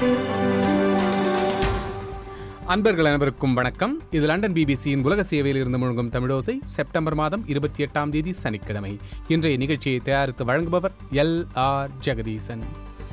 அன்பர்கள் அனைவருக்கும் வணக்கம் இது லண்டன் பிபிசியின் உலக சேவையில் இருந்து முழங்கும் தமிழோசை செப்டம்பர் மாதம் இருபத்தி எட்டாம் தேதி சனிக்கிழமை இன்றைய நிகழ்ச்சியை தயாரித்து வழங்குபவர் எல் ஆர் ஜெகதீசன்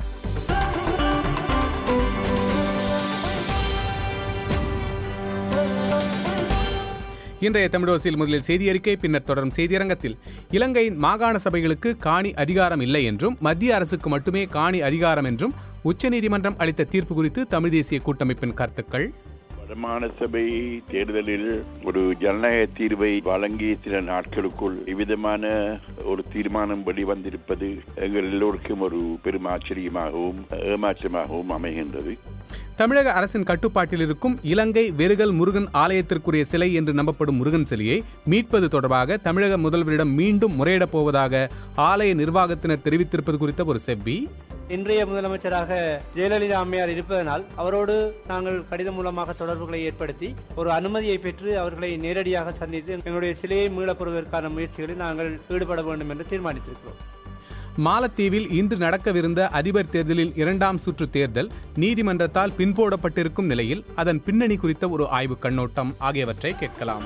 இன்றைய தமிழோசையில் முதலில் செய்தி அறிக்கை பின்னர் தொடரும் செய்தியரங்கத்தில் இலங்கையின் மாகாண சபைகளுக்கு காணி அதிகாரம் இல்லை என்றும் மத்திய அரசுக்கு மட்டுமே காணி அதிகாரம் என்றும் உச்சநீதிமன்றம் அளித்த தீர்ப்பு குறித்து தமிழ் தேசிய கூட்டமைப்பின் கருத்துக்கள் வருமான சபை தேர்தலில் ஒரு ஜனநாயக தீர்வை வழங்கிய சில நாட்களுக்குள் இவ்விதமான ஒரு தீர்மானம் வெளிவந்திருப்பது எங்கள் எல்லோருக்கும் ஒரு பெரும் ஆச்சரியமாகவும் ஏமாற்றமாகவும் அமைகின்றது தமிழக அரசின் கட்டுப்பாட்டில் இருக்கும் இலங்கை வெறுகல் முருகன் ஆலயத்திற்குரிய சிலை என்று நம்பப்படும் முருகன் சிலையை மீட்பது தொடர்பாக தமிழக முதல்வரிடம் மீண்டும் முறையிடப் போவதாக ஆலய நிர்வாகத்தினர் தெரிவித்திருப்பது குறித்த ஒரு செவ்வி இன்றைய முதலமைச்சராக ஜெயலலிதா அம்மையார் இருப்பதனால் அவரோடு நாங்கள் கடிதம் மூலமாக தொடர்புகளை ஏற்படுத்தி ஒரு அனுமதியை பெற்று அவர்களை நேரடியாக சந்தித்து எங்களுடைய சிலையை மீளப்பெறுவதற்கான முயற்சிகளில் நாங்கள் ஈடுபட வேண்டும் என்று தீர்மானித்திருக்கிறோம் மாலத்தீவில் இன்று நடக்கவிருந்த அதிபர் தேர்தலில் இரண்டாம் சுற்று தேர்தல் நீதிமன்றத்தால் பின்போடப்பட்டிருக்கும் நிலையில் அதன் பின்னணி குறித்த ஒரு ஆய்வுக் கண்ணோட்டம் ஆகியவற்றை கேட்கலாம்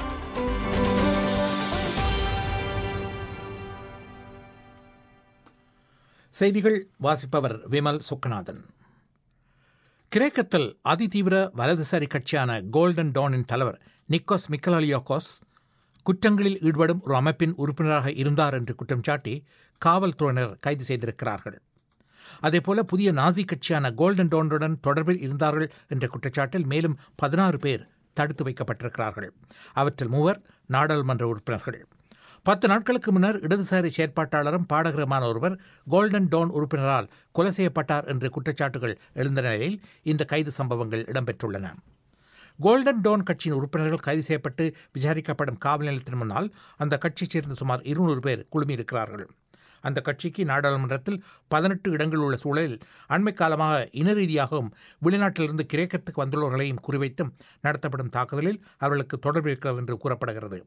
செய்திகள் வாசிப்பவர் விமல் சுக்கநாதன் கிரேக்கத்தில் அதிதீவிர வலதுசாரி கட்சியான கோல்டன் டானின் தலைவர் நிக்கோஸ் மிக்கலாலியோகோஸ் குற்றங்களில் ஈடுபடும் ஒரு அமைப்பின் உறுப்பினராக இருந்தார் என்று குற்றம் சாட்டி காவல்துறையினர் கைது செய்திருக்கிறார்கள் அதேபோல புதிய நாசி கட்சியான கோல்டன் டோனுடன் தொடர்பில் இருந்தார்கள் என்ற குற்றச்சாட்டில் மேலும் பதினாறு பேர் தடுத்து வைக்கப்பட்டிருக்கிறார்கள் அவற்றில் மூவர் நாடாளுமன்ற உறுப்பினர்கள் பத்து நாட்களுக்கு முன்னர் இடதுசாரி செயற்பாட்டாளரும் பாடகருமான ஒருவர் கோல்டன் டோன் உறுப்பினரால் கொலை செய்யப்பட்டார் என்ற குற்றச்சாட்டுகள் எழுந்த நிலையில் இந்த கைது சம்பவங்கள் இடம்பெற்றுள்ளன கோல்டன் டோன் கட்சியின் உறுப்பினர்கள் கைது செய்யப்பட்டு விசாரிக்கப்படும் காவல் நிலையத்தின் முன்னால் அந்த கட்சியைச் சேர்ந்த சுமார் இருநூறு பேர் குழுமியிருக்கிறார்கள் அந்த கட்சிக்கு நாடாளுமன்றத்தில் பதினெட்டு இடங்கள் உள்ள சூழலில் அண்மை காலமாக இன ரீதியாகவும் வெளிநாட்டிலிருந்து கிரேக்கத்துக்கு வந்துள்ளவர்களையும் குறிவைத்தும் நடத்தப்படும் தாக்குதலில் அவர்களுக்கு தொடர்பு இருக்கிறது என்று கூறப்படுகிறது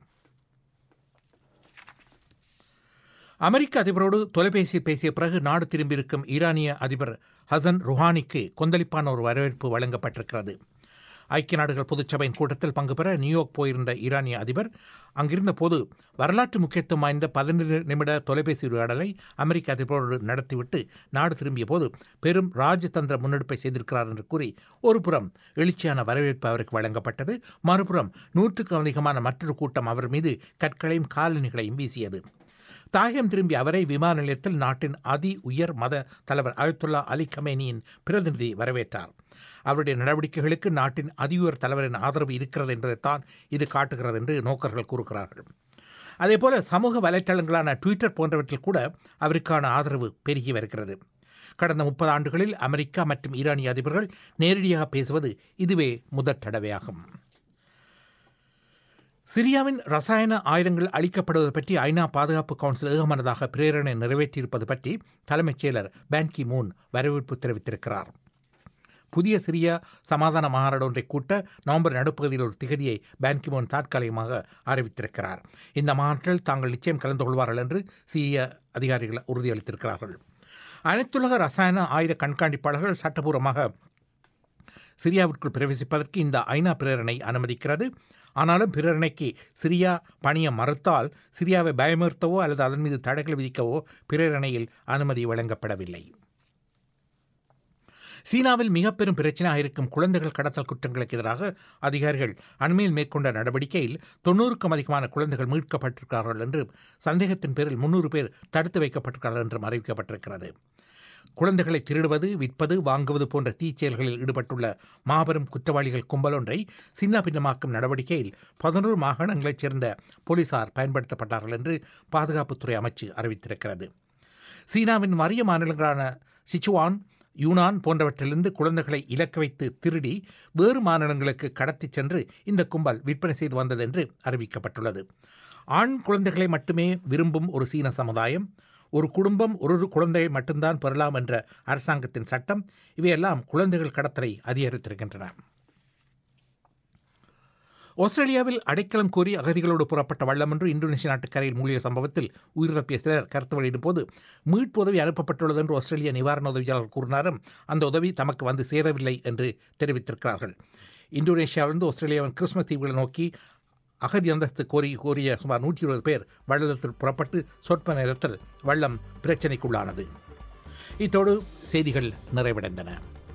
அமெரிக்க அதிபரோடு தொலைபேசி பேசிய பிறகு நாடு திரும்பியிருக்கும் ஈரானிய அதிபர் ஹசன் ருஹானிக்கு கொந்தளிப்பான ஒரு வரவேற்பு வழங்கப்பட்டிருக்கிறது ஐக்கிய நாடுகள் பொதுச்சபையின் கூட்டத்தில் பங்கு பெற நியூயார்க் போயிருந்த ஈரானிய அதிபர் அங்கிருந்த போது வரலாற்று முக்கியத்துவம் வாய்ந்த பதினெண்டு நிமிட தொலைபேசி உரையாடலை அமெரிக்க அதிபரோடு நடத்திவிட்டு நாடு திரும்பிய போது பெரும் ராஜதந்திர முன்னெடுப்பை செய்திருக்கிறார் என்று கூறி ஒரு புறம் எழுச்சியான வரவேற்பு அவருக்கு வழங்கப்பட்டது மறுபுறம் நூற்றுக்கும் அதிகமான மற்றொரு கூட்டம் அவர் மீது கற்களையும் காலணிகளையும் வீசியது தாயகம் திரும்பிய அவரை விமான நிலையத்தில் நாட்டின் அதி உயர் மத தலைவர் அயத்துல்லா அலி கமேனியின் பிரதிநிதி வரவேற்றார் அவருடைய நடவடிக்கைகளுக்கு நாட்டின் அதியுயர் தலைவரின் ஆதரவு இருக்கிறது என்பதைத்தான் இது காட்டுகிறது என்று நோக்கர்கள் கூறுகிறார்கள் அதேபோல சமூக வலைத்தளங்களான ட்விட்டர் போன்றவற்றில் கூட அவருக்கான ஆதரவு பெருகி வருகிறது கடந்த முப்பது ஆண்டுகளில் அமெரிக்கா மற்றும் ஈரானிய அதிபர்கள் நேரடியாக பேசுவது இதுவே முதற் தடவையாகும் சிரியாவின் ரசாயன ஆயுதங்கள் அளிக்கப்படுவது பற்றி ஐநா பாதுகாப்பு கவுன்சில் ஏகமனதாக பிரேரணை நிறைவேற்றியிருப்பது பற்றி தலைமைச் செயலர் பான்கி மூன் வரவேற்பு தெரிவித்திருக்கிறார் புதிய சிரியா சமாதான மாநாடு ஒன்றை கூட்ட நவம்பர் நடுப்பகுதியில் ஒரு திகதியை பான்கிமோன் தற்காலிகமாக அறிவித்திருக்கிறார் இந்த மாநாட்டில் தாங்கள் நிச்சயம் கலந்து கொள்வார்கள் என்று சிரிய அதிகாரிகள் உறுதியளித்திருக்கிறார்கள் அனைத்துலக ரசாயன ஆயுத கண்காணிப்பாளர்கள் சட்டபூர்வமாக சிரியாவிற்குள் பிரவேசிப்பதற்கு இந்த ஐநா பிரேரணை அனுமதிக்கிறது ஆனாலும் பிரேரணைக்கு சிரியா பணிய மறுத்தால் சிரியாவை பயமுறுத்தவோ அல்லது அதன் மீது தடைகள் விதிக்கவோ பிரேரணையில் அனுமதி வழங்கப்படவில்லை சீனாவில் மிக பெரும் பிரச்சனையாக இருக்கும் குழந்தைகள் கடத்தல் குற்றங்களுக்கு எதிராக அதிகாரிகள் அண்மையில் மேற்கொண்ட நடவடிக்கையில் தொண்ணூறுக்கும் அதிகமான குழந்தைகள் மீட்கப்பட்டிருக்கிறார்கள் என்று சந்தேகத்தின் பேரில் முன்னூறு பேர் தடுத்து வைக்கப்பட்டிருக்கிறார்கள் என்றும் அறிவிக்கப்பட்டிருக்கிறது குழந்தைகளை திருடுவது விற்பது வாங்குவது போன்ற தீச்செயல்களில் ஈடுபட்டுள்ள மாபெரும் குற்றவாளிகள் கும்பலொன்றை சின்ன பின்னமாக்கும் நடவடிக்கையில் பதினோரு மாகாணங்களைச் சேர்ந்த போலீசார் பயன்படுத்தப்பட்டார்கள் என்று பாதுகாப்புத்துறை அமைச்சு அறிவித்திருக்கிறது சீனாவின் வறிய மாநிலங்களான சிச்சுவான் யூனான் போன்றவற்றிலிருந்து குழந்தைகளை இலக்க வைத்து திருடி வேறு மாநிலங்களுக்கு கடத்திச் சென்று இந்த கும்பல் விற்பனை செய்து வந்தது என்று அறிவிக்கப்பட்டுள்ளது ஆண் குழந்தைகளை மட்டுமே விரும்பும் ஒரு சீன சமுதாயம் ஒரு குடும்பம் ஒரு ஒரு குழந்தையை மட்டும்தான் பெறலாம் என்ற அரசாங்கத்தின் சட்டம் இவையெல்லாம் குழந்தைகள் கடத்தலை அதிகரித்திருக்கின்றன ஆஸ்திரேலியாவில் அடைக்கலம் கோரி அகதிகளோடு புறப்பட்ட வள்ளம் ஒன்று இந்தோனேஷிய நாட்டு கரையில் மூழ்கிய சம்பவத்தில் உயிரிழப்பிய சிலர் கருத்து வெளியிடும் போது மீட்பு உதவி அனுப்பப்பட்டுள்ளது என்று ஆஸ்திரேலிய நிவாரண உதவியாளர் கூறினாரும் அந்த உதவி தமக்கு வந்து சேரவில்லை என்று தெரிவித்திருக்கிறார்கள் இந்தோனேஷியாவிலிருந்து ஆஸ்திரேலியாவின் கிறிஸ்மஸ் தீவுகளை நோக்கி அகதி அந்தஸ்து கோரி கோரிய சுமார் நூற்றி இருபது பேர் வள்ளத்தில் புறப்பட்டு சொற்ப நேரத்தில் வள்ளம் பிரச்சினைக்குள்ளானது இத்தோடு செய்திகள் நிறைவடைந்தன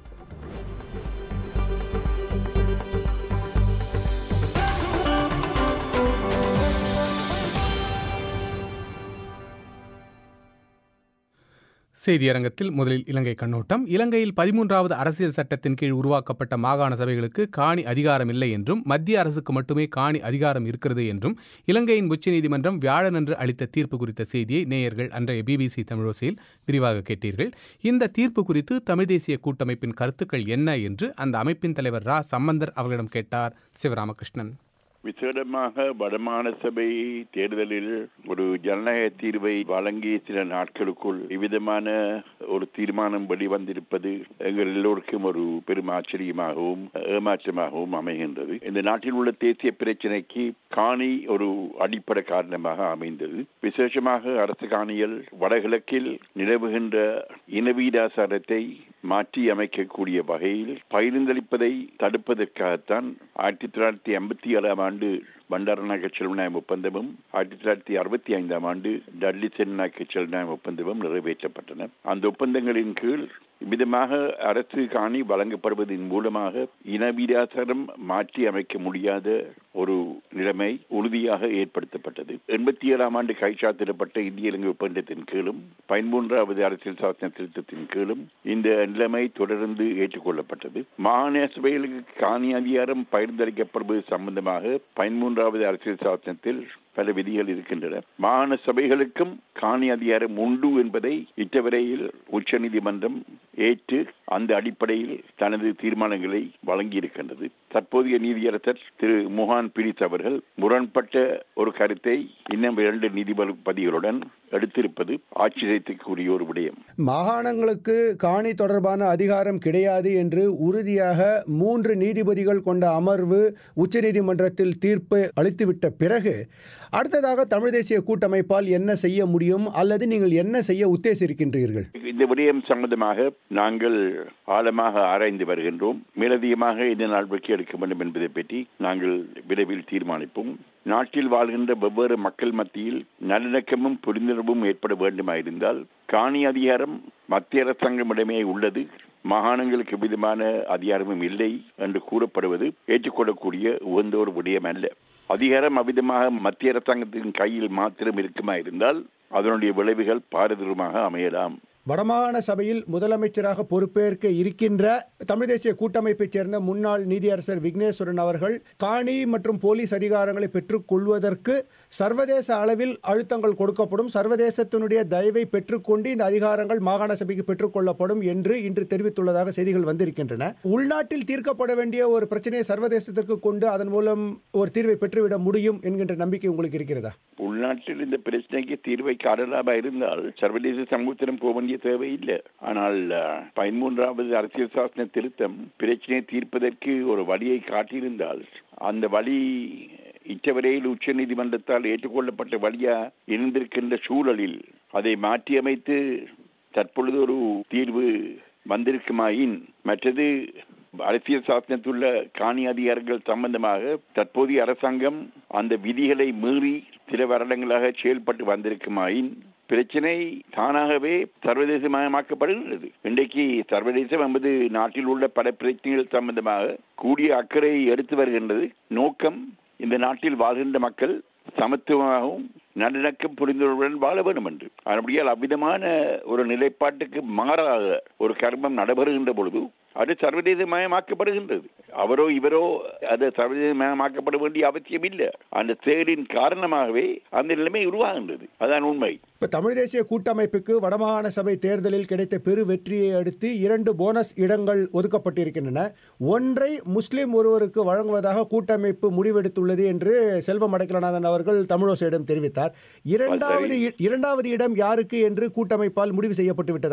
செய்தியரங்கத்தில் முதலில் இலங்கை கண்ணோட்டம் இலங்கையில் பதிமூன்றாவது அரசியல் சட்டத்தின் கீழ் உருவாக்கப்பட்ட மாகாண சபைகளுக்கு காணி அதிகாரம் இல்லை என்றும் மத்திய அரசுக்கு மட்டுமே காணி அதிகாரம் இருக்கிறது என்றும் இலங்கையின் உச்சநீதிமன்றம் வியாழனன்று அளித்த தீர்ப்பு குறித்த செய்தியை நேயர்கள் அன்றைய பிபிசி தமிழோசையில் விரிவாக கேட்டீர்கள் இந்த தீர்ப்பு குறித்து தமிழ் தேசிய கூட்டமைப்பின் கருத்துக்கள் என்ன என்று அந்த அமைப்பின் தலைவர் ரா சம்பந்தர் அவர்களிடம் கேட்டார் சிவராமகிருஷ்ணன் விசேடமாக வடமாகாண சபை தேர்தலில் ஒரு ஜனநாயக தீர்வை வழங்கிய சில நாட்களுக்குள் இவ்விதமான ஒரு தீர்மானம் வெளிவந்திருப்பது எங்கள் எல்லோருக்கும் ஒரு பெரும் ஆச்சரியமாகவும் ஏமாற்றமாகவும் அமைகின்றது இந்த நாட்டில் உள்ள தேசிய பிரச்சினைக்கு காணி ஒரு அடிப்படை காரணமாக அமைந்தது விசேஷமாக அரசு காணிகள் வடகிழக்கில் நிலவுகின்ற இனவீதாசாரத்தை மாற்றி அமைக்கக்கூடிய வகையில் பகிர்ந்தளிப்பதை தடுப்பதற்காகத்தான் ஆயிரத்தி தொள்ளாயிரத்தி ஐம்பத்தி ஏழாம் ஆண்டு பண்டாரநாயக செல்வநாயம் ஒப்பந்தமும் ஆயிரத்தி தொள்ளாயிரத்தி அறுபத்தி ஐந்தாம் ஆண்டு டட்லி செல்நாயக்க செல்வநாயம் ஒப்பந்தமும் நிறைவேற்றப்பட்டன அந்த ஒப்பந்தங்களின் கீழ் இவ்விதமாக அரசு காணி வழங்கப்படுவதன் மூலமாக இனவிதாசாரம் மாற்றி அமைக்க முடியாத ஒரு நிலைமை உறுதியாக ஏற்படுத்தப்பட்டது எண்பத்தி ஏழாம் ஆண்டு கைச்சாத்திடப்பட்ட இந்திய இலங்கை ஒப்பந்தத்தின் கீழும் பதிமூன்றாவது அரசியல் சாசன திருத்தத்தின் கீழும் இந்த நிலைமை தொடர்ந்து ஏற்றுக்கொள்ளப்பட்டது மாகாண சபைகளுக்கு காணி அதிகாரம் பகிர்ந்தளிக்கப்படுவது சம்பந்தமாக பதிமூன்றாவது அரசியல் சாசனத்தில் பல விதிகள் இருக்கின்றன மாகாண சபைகளுக்கும் காணி அதிகாரம் உண்டு என்பதை இட்டவரையில் உச்சநீதிமன்றம் ஏற்று அந்த அடிப்படையில் தனது தீர்மானங்களை வழங்கியிருக்கின்றது தற்போதைய நீதியரசர் திரு முகான் பிரித் அவர்கள் முரண்பட்ட ஒரு கருத்தை இன்னும் இரண்டு நீதிபதிகளுடன் எடுத்திருப்பது ஆச்சரியத்துக்குரிய ஒரு விடயம் மாகாணங்களுக்கு காணி தொடர்பான அதிகாரம் கிடையாது என்று உறுதியாக மூன்று நீதிபதிகள் கொண்ட அமர்வு உச்சநீதிமன்றத்தில் தீர்ப்பு அளித்துவிட்ட பிறகு அடுத்ததாக தமிழ் தேசிய கூட்டமைப்பால் என்ன செய்ய முடியும் அல்லது நீங்கள் என்ன செய்ய உத்தேசிருக்கின்றீர்கள் இந்த விடயம் சம்பந்தமாக நாங்கள் ஆழமாக ஆராய்ந்து வருகின்றோம் மேலதிகமாக இந்த நடவடிக்கை எடுக்க வேண்டும் என்பதை பற்றி நாங்கள் விரைவில் தீர்மானிப்போம் நாட்டில் வாழ்கின்ற வெவ்வேறு மக்கள் மத்தியில் நல்லிணக்கமும் புரிந்துணர்வும் ஏற்பட வேண்டுமாயிருந்தால் காணி அதிகாரம் மத்திய அரசாங்கமிடமே உள்ளது மாகாணங்களுக்கு விதமான அதிகாரமும் இல்லை என்று கூறப்படுவது ஏற்றுக்கொள்ளக்கூடிய உகந்த ஒரு விடயம் அல்ல அதிகாரம் அவிதமாக மத்திய அரசாங்கத்தின் கையில் மாத்திரம் இருக்குமா இருந்தால் அதனுடைய விளைவுகள் பாரதூரமாக அமையலாம் வடமாகாண சபையில் முதலமைச்சராக பொறுப்பேற்க இருக்கின்ற தமிழ் தேசிய கூட்டமைப்பைச் சேர்ந்த முன்னாள் நீதியரசர் விக்னேஸ்வரன் அவர்கள் காணி மற்றும் போலீஸ் அதிகாரங்களை பெற்றுக் கொள்வதற்கு சர்வதேச அளவில் அழுத்தங்கள் கொடுக்கப்படும் சர்வதேசத்தினுடைய தயவை பெற்றுக்கொண்டு இந்த அதிகாரங்கள் மாகாண சபைக்கு பெற்றுக்கொள்ளப்படும் என்று இன்று தெரிவித்துள்ளதாக செய்திகள் வந்திருக்கின்றன உள்நாட்டில் தீர்க்கப்பட வேண்டிய ஒரு பிரச்சனையை சர்வதேசத்திற்கு கொண்டு அதன் மூலம் ஒரு தீர்வை பெற்றுவிட முடியும் என்கின்ற நம்பிக்கை உங்களுக்கு இருக்கிறதா உள்நாட்டில் இந்த பிரச்சனைக்கு தீர்வை காணலாமா இருந்தால் சர்வதேச சமூகத்திடம் போக வேண்டிய தேவை இல்லை ஆனால் பதிமூன்றாவது அரசியல் சாசன திருத்தம் பிரச்சனையை தீர்ப்பதற்கு ஒரு வழியை காட்டியிருந்தால் அந்த வழி இச்சவரையில் உச்ச நீதிமன்றத்தால் ஏற்றுக்கொள்ளப்பட்ட வழியா இருந்திருக்கின்ற சூழலில் அதை மாற்றியமைத்து தற்பொழுது ஒரு தீர்வு வந்திருக்குமாயின் மற்றது அரசியல் சாசனத்துள்ள காணி அதிகாரங்கள் சம்பந்தமாக தற்போதைய அரசாங்கம் அந்த விதிகளை மீறி சில வருடங்களாக செயல்பட்டு வந்திருக்குமாயின் பிரச்சனை தானாகவே சர்வதேசமயமாக்கப்படுகிறது இன்றைக்கு சர்வதேசம் என்பது நாட்டில் உள்ள பல பிரச்சனைகள் சம்பந்தமாக கூடிய அக்கறை எடுத்து வருகின்றது நோக்கம் இந்த நாட்டில் வாழ்கின்ற மக்கள் சமத்துவமாகவும் நல்லிணக்கம் புரிந்துடன் வாழ வேண்டும் என்று அப்படியால் அவ்விதமான ஒரு நிலைப்பாட்டுக்கு மாறாக ஒரு கர்மம் நடைபெறுகின்ற பொழுது அது சர்வதேசமயமாக்கப்படுகின்றது அவரோ இவரோ அது சர்வதேசமயமாக்கப்பட வேண்டிய அவசியம் இல்லை அந்த செயலின் காரணமாகவே அந்த நிலைமை உருவாகின்றது அதான் உண்மை இப்ப தமிழ் தேசிய கூட்டமைப்புக்கு வடமாகாண சபை தேர்தலில் கிடைத்த பெரு வெற்றியை அடுத்து இரண்டு போனஸ் இடங்கள் ஒதுக்கப்பட்டிருக்கின்றன ஒன்றை முஸ்லிம் ஒருவருக்கு வழங்குவதாக கூட்டமைப்பு முடிவெடுத்துள்ளது என்று செல்வம் அடைக்கலநாதன் அவர்கள் தமிழோசையிடம் தெரிவித்தார் இரண்டாவது இரண்டாவது இடம் யாருக்கு என்று கூட்டமைப்பால் முடிவு செய்யப்பட்டு விட்டதா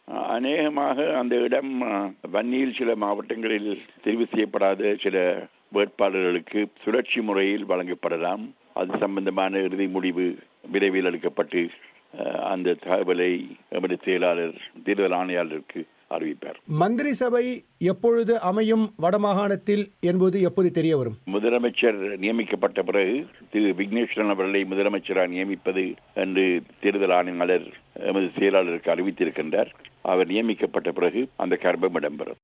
அநேகமாக அந்த இடம் அஹ், வன்னியில் சில மாவட்டங்களில் தெரிவு செய்யப்படாத சில வேட்பாளர்களுக்கு சுழற்சி முறையில் வழங்கப்படலாம் அது சம்பந்தமான இறுதி முடிவு விரைவில் எடுக்கப்பட்டு அஹ், அந்த தகவலை எமது செயலாளர் தேர்தல் ஆணையாளருக்கு அறிவிப்பார் மந்திரி சபை எப்பொழுது அமையும் வடமாகாணத்தில் என்பது எப்போது தெரிய வரும் முதலமைச்சர் நியமிக்கப்பட்ட பிறகு திரு விக்னேஸ்வரன் அவர்களை முதலமைச்சராக நியமிப்பது என்று தேர்தல் ஆணையாளர் எமது செயலாளருக்கு அறிவித்திருக்கின்றார் அவர் நியமிக்கப்பட்ட பிறகு அந்த கர்ப்பம் இடம்பெறும்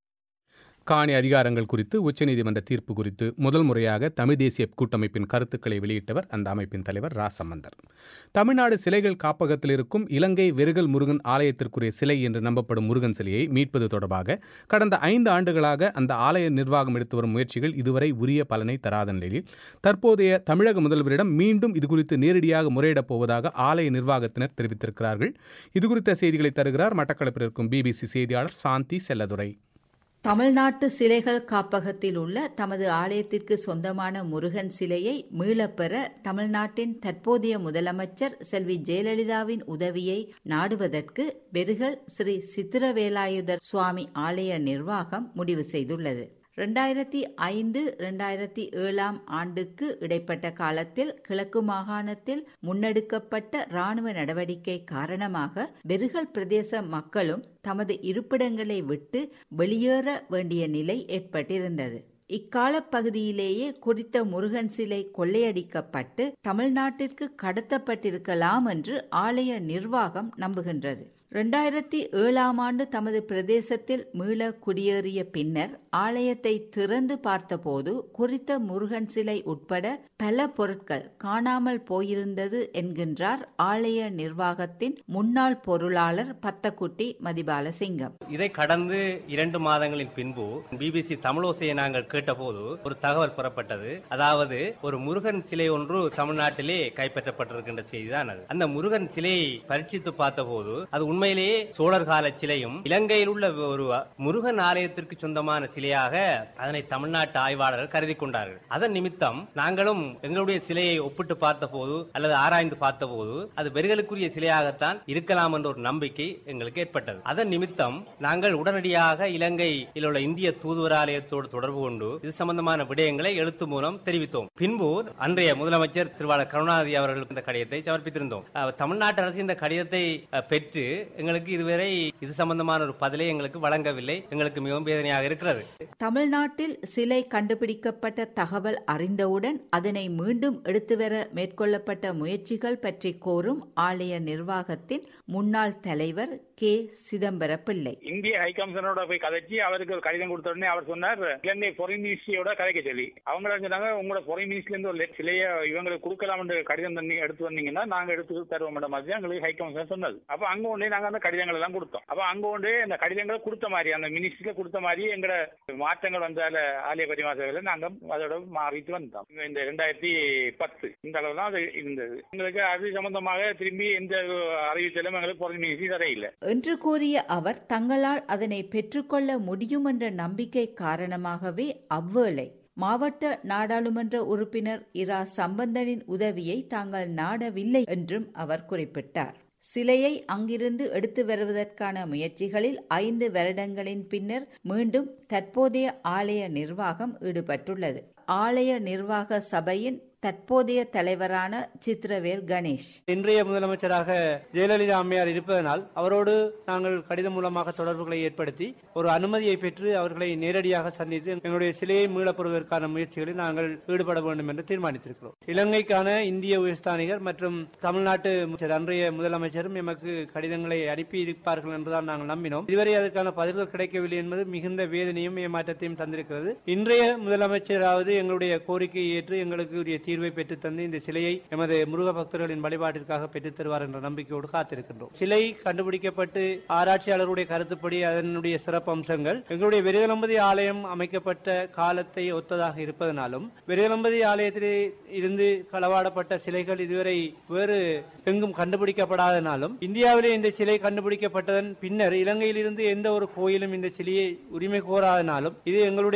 காணி அதிகாரங்கள் குறித்து உச்சநீதிமன்ற தீர்ப்பு குறித்து முதல் முறையாக தமிழ் தேசிய கூட்டமைப்பின் கருத்துக்களை வெளியிட்டவர் அந்த அமைப்பின் தலைவர் ரா சம்பந்தர் தமிழ்நாடு சிலைகள் காப்பகத்தில் இருக்கும் இலங்கை வெறுகல் முருகன் ஆலயத்திற்குரிய சிலை என்று நம்பப்படும் முருகன் சிலையை மீட்பது தொடர்பாக கடந்த ஐந்து ஆண்டுகளாக அந்த ஆலய நிர்வாகம் எடுத்து வரும் முயற்சிகள் இதுவரை உரிய பலனை தராத நிலையில் தற்போதைய தமிழக முதல்வரிடம் மீண்டும் இதுகுறித்து நேரடியாக முறையிடப் போவதாக ஆலய நிர்வாகத்தினர் தெரிவித்திருக்கிறார்கள் இதுகுறித்த செய்திகளை தருகிறார் மட்டக்களப்பில் இருக்கும் பிபிசி செய்தியாளர் சாந்தி செல்லதுரை தமிழ்நாட்டு சிலைகள் காப்பகத்தில் உள்ள தமது ஆலயத்திற்கு சொந்தமான முருகன் சிலையை மீளப்பெற தமிழ்நாட்டின் தற்போதைய முதலமைச்சர் செல்வி ஜெயலலிதாவின் உதவியை நாடுவதற்கு பெருகல் ஸ்ரீ சித்திரவேலாயுதர் சுவாமி ஆலய நிர்வாகம் முடிவு செய்துள்ளது ரெண்டாயிரத்தி ஐந்து ரெண்டாயிரத்தி ஏழாம் ஆண்டுக்கு இடைப்பட்ட காலத்தில் கிழக்கு மாகாணத்தில் முன்னெடுக்கப்பட்ட ராணுவ நடவடிக்கை காரணமாக பெருகல் பிரதேச மக்களும் தமது இருப்பிடங்களை விட்டு வெளியேற வேண்டிய நிலை ஏற்பட்டிருந்தது இக்கால பகுதியிலேயே குறித்த முருகன் சிலை கொள்ளையடிக்கப்பட்டு தமிழ்நாட்டிற்கு கடத்தப்பட்டிருக்கலாம் என்று ஆலய நிர்வாகம் நம்புகின்றது ரெண்டாயிரத்தி ஏழாம் ஆண்டு தமது பிரதேசத்தில் மீள குடியேறிய பின்னர் ஆலயத்தை திறந்து பார்த்தபோது குறித்த முருகன் சிலை உட்பட பல பொருட்கள் காணாமல் போயிருந்தது என்கின்றார் ஆலய நிர்வாகத்தின் முன்னாள் பொருளாளர் பத்தக்குட்டி மதிபாலசிங்கம் இதை கடந்து இரண்டு மாதங்களின் பின்பு பிபிசி தமிழோசையை நாங்கள் கேட்டபோது ஒரு தகவல் பெறப்பட்டது அதாவது ஒரு முருகன் சிலை ஒன்று தமிழ்நாட்டிலே கைப்பற்றப்பட்டிருக்கின்ற செய்திதான் அது அந்த முருகன் சிலையை பரீட்சித்து பார்த்தபோது அது உண்மையிலேயே சோழர் கால சிலையும் இலங்கையில் உள்ள ஒரு முருகன் ஆலயத்திற்கு சொந்தமான சிலையாக அதனை தமிழ்நாட்டு ஆய்வாளர்கள் கருதி கொண்டார்கள் அதன் நிமித்தம் நாங்களும் எங்களுடைய சிலையை ஒப்பிட்டு பார்த்தபோது அல்லது ஆராய்ந்து பார்த்தபோது அது வெறுகளுக்குரிய சிலையாகத்தான் இருக்கலாம் என்ற ஒரு நம்பிக்கை எங்களுக்கு ஏற்பட்டது அதன் நிமித்தம் நாங்கள் உடனடியாக இலங்கையில் உள்ள இந்திய தூதுவராலயத்தோடு தொடர்பு கொண்டு இது சம்பந்தமான விடயங்களை எழுத்து மூலம் தெரிவித்தோம் பின்பு அன்றைய முதலமைச்சர் திருவாளர் கருணாநிதி அவர்களுக்கு இந்த கடிதத்தை சமர்ப்பித்திருந்தோம் அஹ், தமிழ்நாட்டு அரசு இந்த கடிதத்தை அஹ், பெற்று எங்களுக்கு இதுவரை இது சம்பந்தமான ஒரு பதிலை எங்களுக்கு வழங்கவில்லை எங்களுக்கு மிகவும் வேதனையாக இருக்கிறது தமிழ்நாட்டில் சிலை கண்டுபிடிக்கப்பட்ட தகவல் அறிந்தவுடன் அதனை மீண்டும் எடுத்து வர மேற்கொள்ளப்பட்ட முயற்சிகள் பற்றி கோரும் ஆலய நிர்வாகத்தின் முன்னாள் தலைவர் கே சிதம்பர பிள்ளை இந்திய ஹைகமிஷனரோட போய் கதைச்சி அவருக்கு ஒரு கடிதம் கொடுத்த உடனே அவர் சொன்னார் இலங்கை ஃபாரின் மினிஸ்ட்ரியோட கதைக்க சொல்லி அவங்க சொன்னாங்க உங்களோட ஃபாரின் மினிஸ்ட்ரில இருந்து ஒரு சிலைய இவங்களுக்கு கொடுக்கலாம் கடிதம் தண்ணி எடுத்து வந்தீங்கன்னா நாங்க எடுத்து தருவோம் மேடம் மாதிரி எங்களுக்கு ஹைகமிஷன் சொன்னது அப்ப அங்க ஒன்றே நாங்க அந்த கடிதங்கள் எல்லாம் கொடுத்தோம் அப்ப அங்க ஒன்றே அந்த கடிதங்களை கொடுத்த மாதிரி அந்த மினிஸ்ட்ரியில கொடுத்த மாதிரி எங்களோட மாற்றங்கள் வந்தால ஆலய பரிமாசைகளை நாங்க அதோட மாறிட்டு வந்தோம் இந்த ரெண்டாயிரத்தி பத்து இந்த அளவு தான் அது இருந்தது எங்களுக்கு அது சம்பந்தமாக திரும்பி எந்த அறிவித்தலும் எங்களுக்கு ஃபாரின் மினிஸ்ட்ரி தரையில்லை என்று கூறிய அவர் தங்களால் அதனை பெற்றுக்கொள்ள முடியும் என்ற நம்பிக்கை காரணமாகவே அவ்வேளை மாவட்ட நாடாளுமன்ற உறுப்பினர் இரா சம்பந்தனின் உதவியை தாங்கள் நாடவில்லை என்றும் அவர் குறிப்பிட்டார் சிலையை அங்கிருந்து எடுத்து வருவதற்கான முயற்சிகளில் ஐந்து வருடங்களின் பின்னர் மீண்டும் தற்போதைய ஆலய நிர்வாகம் ஈடுபட்டுள்ளது ஆலய நிர்வாக சபையின் தற்போதைய தலைவரான சித்ரவேல் கணேஷ் இன்றைய முதலமைச்சராக ஜெயலலிதா அம்மையார் இருப்பதனால் அவரோடு நாங்கள் கடிதம் மூலமாக தொடர்புகளை ஏற்படுத்தி ஒரு அனுமதியை பெற்று அவர்களை நேரடியாக சந்தித்து எங்களுடைய சிலையை மீளப்படுவதற்கான முயற்சிகளில் நாங்கள் ஈடுபட வேண்டும் என்று தீர்மானித்திருக்கிறோம் இலங்கைக்கான இந்திய உயர்ஸ்தானிகர் மற்றும் தமிழ்நாட்டு முதலமைச்சர், அன்றைய முதலமைச்சரும் எமக்கு கடிதங்களை அனுப்பி இருப்பார்கள் என்றுதான் நாங்கள் நம்பினோம் இதுவரை அதற்கான பதில்கள் கிடைக்கவில்லை என்பது மிகுந்த வேதனையும் ஏமாற்றத்தையும் தந்திருக்கிறது இன்றைய முதலமைச்சராவது எங்களுடைய கோரிக்கையை ஏற்று எங்களுக்கு உரிய தீர்வை பெற்றுத் தந்து இந்த சிலையை எமது முருக பக்தர்களின் வழிபாட்டிற்காக பெற்றுத் தருவார் என்ற நம்பிக்கையோடு காத்திருக்கின்றோம் சிலை கண்டுபிடிக்கப்பட்டு ஆராய்ச்சியாளருடைய கருத்துப்படி அதனுடைய சிறப்பு அம்சங்கள் எங்களுடைய வெறியலம்பதி ஆலயம் அமைக்கப்பட்ட காலத்தை ஒத்ததாக இருப்பதனாலும் வெறியலம்பதி ஆலயத்திலே இருந்து களவாடப்பட்ட சிலைகள் இதுவரை வேறு எங்கும் கண்டுபிடிக்கப்படாதனாலும் இந்தியாவிலே இந்த சிலை கண்டுபிடிக்கப்பட்டதன் பின்னர் இலங்கையிலிருந்து எந்த ஒரு கோயிலும் இந்த சிலையை உரிமை கோராதனாலும் இது எங்களுடைய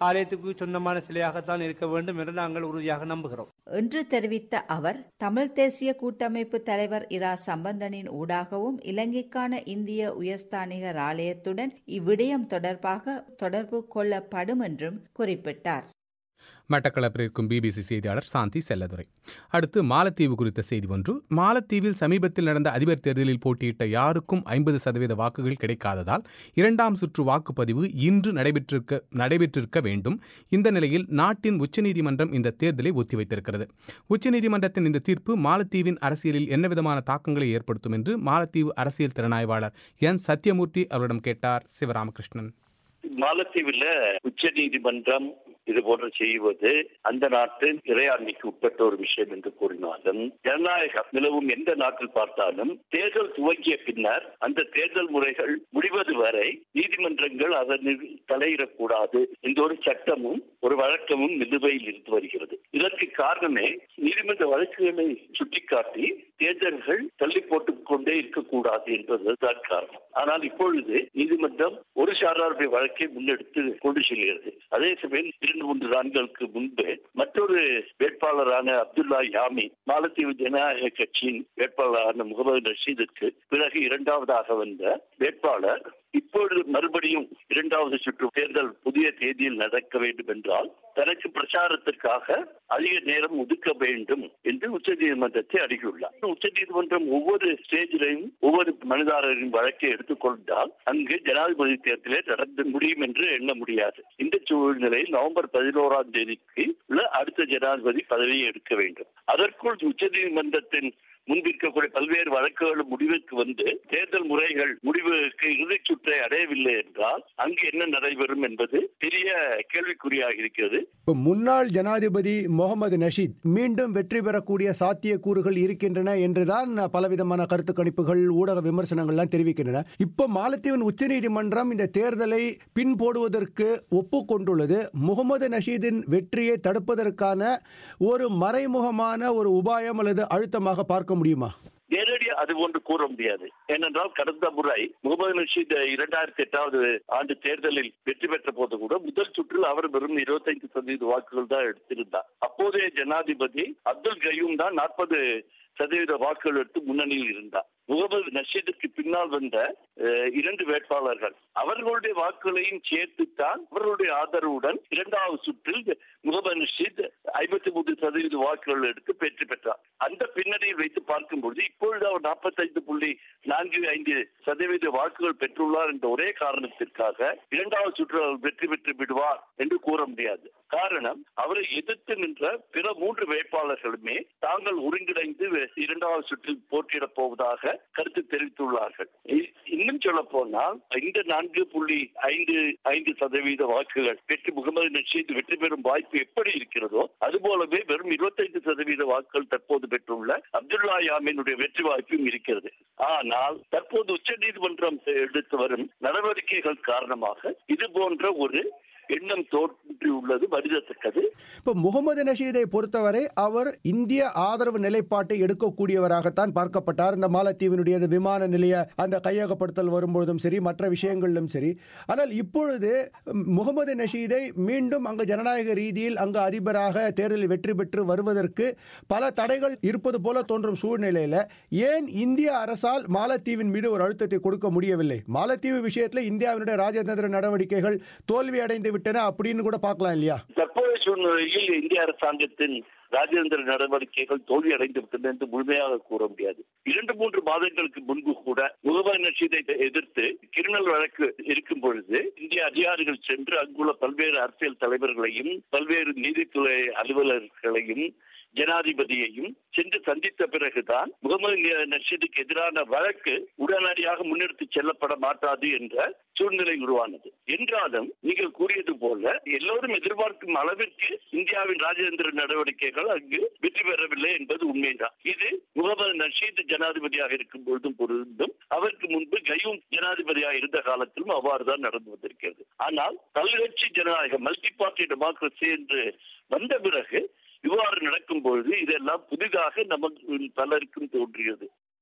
ஆலயத்துக்கு சொந்தமான சிலையாகத்தான் இருக்க வேண்டும் என்று நாங்கள் உறுதியாக நம்புகிறோம் என்று தெரிவித்த அவர் தமிழ் தேசிய கூட்டமைப்பு தலைவர் இரா சம்பந்தனின் ஊடாகவும் இலங்கைக்கான இந்திய உயர்ஸ்தானிகர் ஆலயத்துடன் இவ்விடயம் தொடர்பாக தொடர்பு கொள்ளப்படும் என்றும் குறிப்பிட்டார் மட்டக்களப்பில் இருக்கும் பிபிசி செய்தியாளர் சாந்தி செல்லதுரை அடுத்து மாலத்தீவு குறித்த செய்தி ஒன்று மாலத்தீவில் சமீபத்தில் நடந்த அதிபர் தேர்தலில் போட்டியிட்ட யாருக்கும் ஐம்பது சதவீத வாக்குகள் கிடைக்காததால் இரண்டாம் சுற்று வாக்குப்பதிவு இன்று நடைபெற்றிருக்க நடைபெற்றிருக்க வேண்டும் இந்த நிலையில் நாட்டின் உச்சநீதிமன்றம் இந்த தேர்தலை ஒத்திவைத்திருக்கிறது உச்சநீதிமன்றத்தின் இந்த தீர்ப்பு மாலத்தீவின் அரசியலில் என்னவிதமான தாக்கங்களை ஏற்படுத்தும் என்று மாலத்தீவு அரசியல் திறனாய்வாளர் என் சத்யமூர்த்தி அவரிடம் கேட்டார் சிவராமகிருஷ்ணன் மாலத்தீவில் உச்ச நீதிமன்றம் இது போன்று செய்வது அந்த நாட்டின் இறையாண்மைக்கு உட்பட்ட ஒரு விஷயம் என்று கூறினாலும் ஜனநாயகம் நிலவும் எந்த நாட்டில் பார்த்தாலும் தேர்தல் துவங்கிய பின்னர் அந்த தேர்தல் முறைகள் முடிவது வரை நீதிமன்றங்கள் அதனில் தலையிடக்கூடாது என்ற ஒரு சட்டமும் ஒரு வழக்கமும் நிலுவையில் இருந்து வருகிறது இதற்கு காரணமே நீதிமன்ற வழக்குகளை சுட்டிக்காட்டி தேர்தல்கள் தள்ளி போட்டுக் கொண்டே இருக்கக்கூடாது என்பதுதான் காரணம் ஆனால் இப்பொழுது நீதிமன்றம் ஒரு சாராருடைய வழக்கை முன்னெடுத்து கொண்டு செல்கிறது அதே சமயம் இரண்டு மூன்று நாட்களுக்கு முன்பு மற்றொரு வேட்பாளரான அப்துல்லா யாமி மாலத்தீவு ஜனநாயக கட்சியின் வேட்பாளரான முகமது ரஷீதுக்கு பிறகு இரண்டாவதாக வந்த வேட்பாளர் இப்பொழுது மறுபடியும் இரண்டாவது சுற்று தேர்தல் புதிய தேதியில் நடக்க வேண்டும் என்றால் தனக்கு பிரச்சாரத்திற்காக அதிக நேரம் ஒதுக்க வேண்டும் என்று உச்சநீதிமன்றத்தை அணுகியுள்ளார் உச்சநீதிமன்றம் ஒவ்வொரு ஸ்டேஜிலையும் ஒவ்வொரு மனிதாரரின் வழக்கை எடுத்துக்கொண்டால் அங்கு ஜனாதிபதி தேர்தலே நடந்து முடியும் என்று எண்ண முடியாது இந்த சூழ்நிலையில் நவம்பர் பதினோராம் தேதிக்கு உள்ள அடுத்த ஜனாதிபதி பதவியை எடுக்க வேண்டும் அதற்குள் உச்சநீதிமன்றத்தின் முன்பிருக்கக்கூடிய பல்வேறு வழக்குகளும் முடிவுக்கு வந்து தேர்தல் முறைகள் முடிவுக்கு இறுதிச் சுற்றை அடையவில்லை என்றால் அங்கு என்ன நடைபெறும் என்பது பெரிய கேள்விக்குறியாக இருக்கிறது இப்போ முன்னாள் ஜனாதிபதி முகமது நஷீத் மீண்டும் வெற்றி பெறக்கூடிய சாத்தியக்கூறுகள் இருக்கின்றன என்றுதான் பலவிதமான கருத்து கணிப்புகள் ஊடக விமர்சனங்கள்லாம் தெரிவிக்கின்றன இப்போ மாலத்தீவின் உச்சநீதிமன்றம் இந்த தேர்தலை பின் போடுவதற்கு ஒப்புக்கொண்டுள்ளது முகமது நஷீதின் வெற்றியை தடுப்பதற்கான ஒரு மறைமுகமான ஒரு உபாயம் அல்லது அழுத்தமாக பார்க்க முடியுமா நேரடியாக அது போன்று கூற முடியாது ஏனென்றால் கடந்த முறை முகமது நஷீத் இரண்டாயிரத்தி எட்டாவது ஆண்டு தேர்தலில் வெற்றி பெற்ற போது கூட முதல் சுற்றில் அவர் வெறும் இருபத்தைந்து சதவீத வாக்குகள் தான் எடுத்திருந்தார் அப்போதைய ஜனாதிபதி அப்துல் கயூம் தான் நாற்பது சதவீத வாக்குகள் எடுத்து முன்னணியில் இருந்தார் முகமது நஷீதுக்கு பின்னால் வந்த இரண்டு வேட்பாளர்கள் அவர்களுடைய வாக்குகளையும் சேர்த்துத்தான் அவர்களுடைய ஆதரவுடன் இரண்டாவது சுற்றில் முகமது நஷீத் ஐம்பத்தி மூன்று சதவீத வாக்குகள் எடுத்து வெற்றி பெற்றார் அந்த பின்னணியில் வைத்து பார்க்கும்போது இப்பொழுது அவர் நாற்பத்தைந்து புள்ளி நான்கு ஐந்து சதவீத வாக்குகள் பெற்றுள்ளார் என்ற ஒரே காரணத்திற்காக இரண்டாவது சுற்று அவர் வெற்றி பெற்று விடுவார் என்று கூற முடியாது காரணம் அவரை எதிர்த்து நின்ற பிற மூன்று வேட்பாளர்களுமே தாங்கள் ஒருங்கிணைந்து இரண்டாவது சுற்றில் போட்டியிடப் போவதாக கருத்து தெரிவித்துள்ளார்கள் இன்னும் சொல்ல போனால் இந்த நான்கு புள்ளி ஐந்து ஐந்து சதவீத வாக்குகள் வெற்றி முகமது நஷீத் வெற்றி பெறும் வாய்ப்பு எப்படி இருக்கிறதோ அதுபோலவே வெறும் இருபத்தைந்து சதவீத வாக்குகள் தற்போது பெற்றுள்ள அப்துல்லா யாமினுடைய வெற்றி வாய்ப்பும் இருக்கிறது ஆனால் தற்போது உச்ச நீதிமன்றம் எடுத்து வரும் நடவடிக்கைகள் காரணமாக இது போன்ற ஒரு எண்ணம் தோன்றியுள்ளது வருதத்தக்கது இப்போ முகமது நஷீதை பொறுத்தவரை அவர் இந்திய ஆதரவு நிலைப்பாட்டை எடுக்கக்கூடியவராகத்தான் பார்க்கப்பட்டார் இந்த மாலத்தீவினுடைய விமான நிலைய அந்த கையகப்படுத்தல் வரும்பொழுதும் சரி மற்ற விஷயங்களிலும் சரி ஆனால் இப்பொழுது முகமது நஷீதை மீண்டும் அங்கு ஜனநாயக ரீதியில் அங்கு அதிபராக தேர்தலில் வெற்றி பெற்று வருவதற்கு பல தடைகள் இருப்பது போல தோன்றும் சூழ்நிலையில் ஏன் இந்திய அரசால் மாலத்தீவின் மீது ஒரு அழுத்தத்தை கொடுக்க முடியவில்லை மாலத்தீவு விஷயத்தில் இந்தியாவினுடைய ராஜதந்திர நடவடிக்கைகள் தோல்வி அடைந்து விட்டன அப்படின்னு கூட பார்க்கலாம் இல்லையா தற்போதைய சூழ்நிலையில் இந்திய அரசாங்கத்தின் ராஜேந்திர நடவடிக்கைகள் தோல்வி அடைந்து விட்டன என்று முழுமையாக கூற முடியாது இரண்டு மூன்று மாதங்களுக்கு முன்பு கூட முகமது நஷீதை எதிர்த்து கிரிமினல் வழக்கு இருக்கும் பொழுது இந்திய அதிகாரிகள் சென்று அங்குள்ள பல்வேறு அரசியல் தலைவர்களையும் பல்வேறு நீதித்துறை அலுவலர்களையும் ஜனாதிபதியையும் சென்று சந்தித்த பிறகுதான் முகமது நஷீதுக்கு எதிரான வழக்கு உடனடியாக முன்னெடுத்து செல்லப்பட மாட்டாது என்ற சூழ்நிலை உருவானது என்றாலும் நீங்கள் கூறியது போல எல்லோரும் எதிர்பார்க்கும் அளவிற்கு இந்தியாவின் ராஜேந்திர நடவடிக்கைகள் அங்கு வெற்றி பெறவில்லை என்பது உண்மைதான் இது முகமது நஷீத் ஜனாதிபதியாக இருக்கும் பொழுதும் பொருந்தும் அவருக்கு முன்பு கயூம் ஜனாதிபதியாக இருந்த காலத்திலும் அவ்வாறுதான் நடந்து வந்திருக்கிறது ஆனால் பல்கட்சி ஜனநாயகம் மல்டி பார்ட்டி டெமோக்ரஸி என்று வந்த பிறகு இவ்வாறு நடக்கும் பொழுது இதெல்லாம் புதிதாக நமக்கு பலருக்கும் தோன்றியது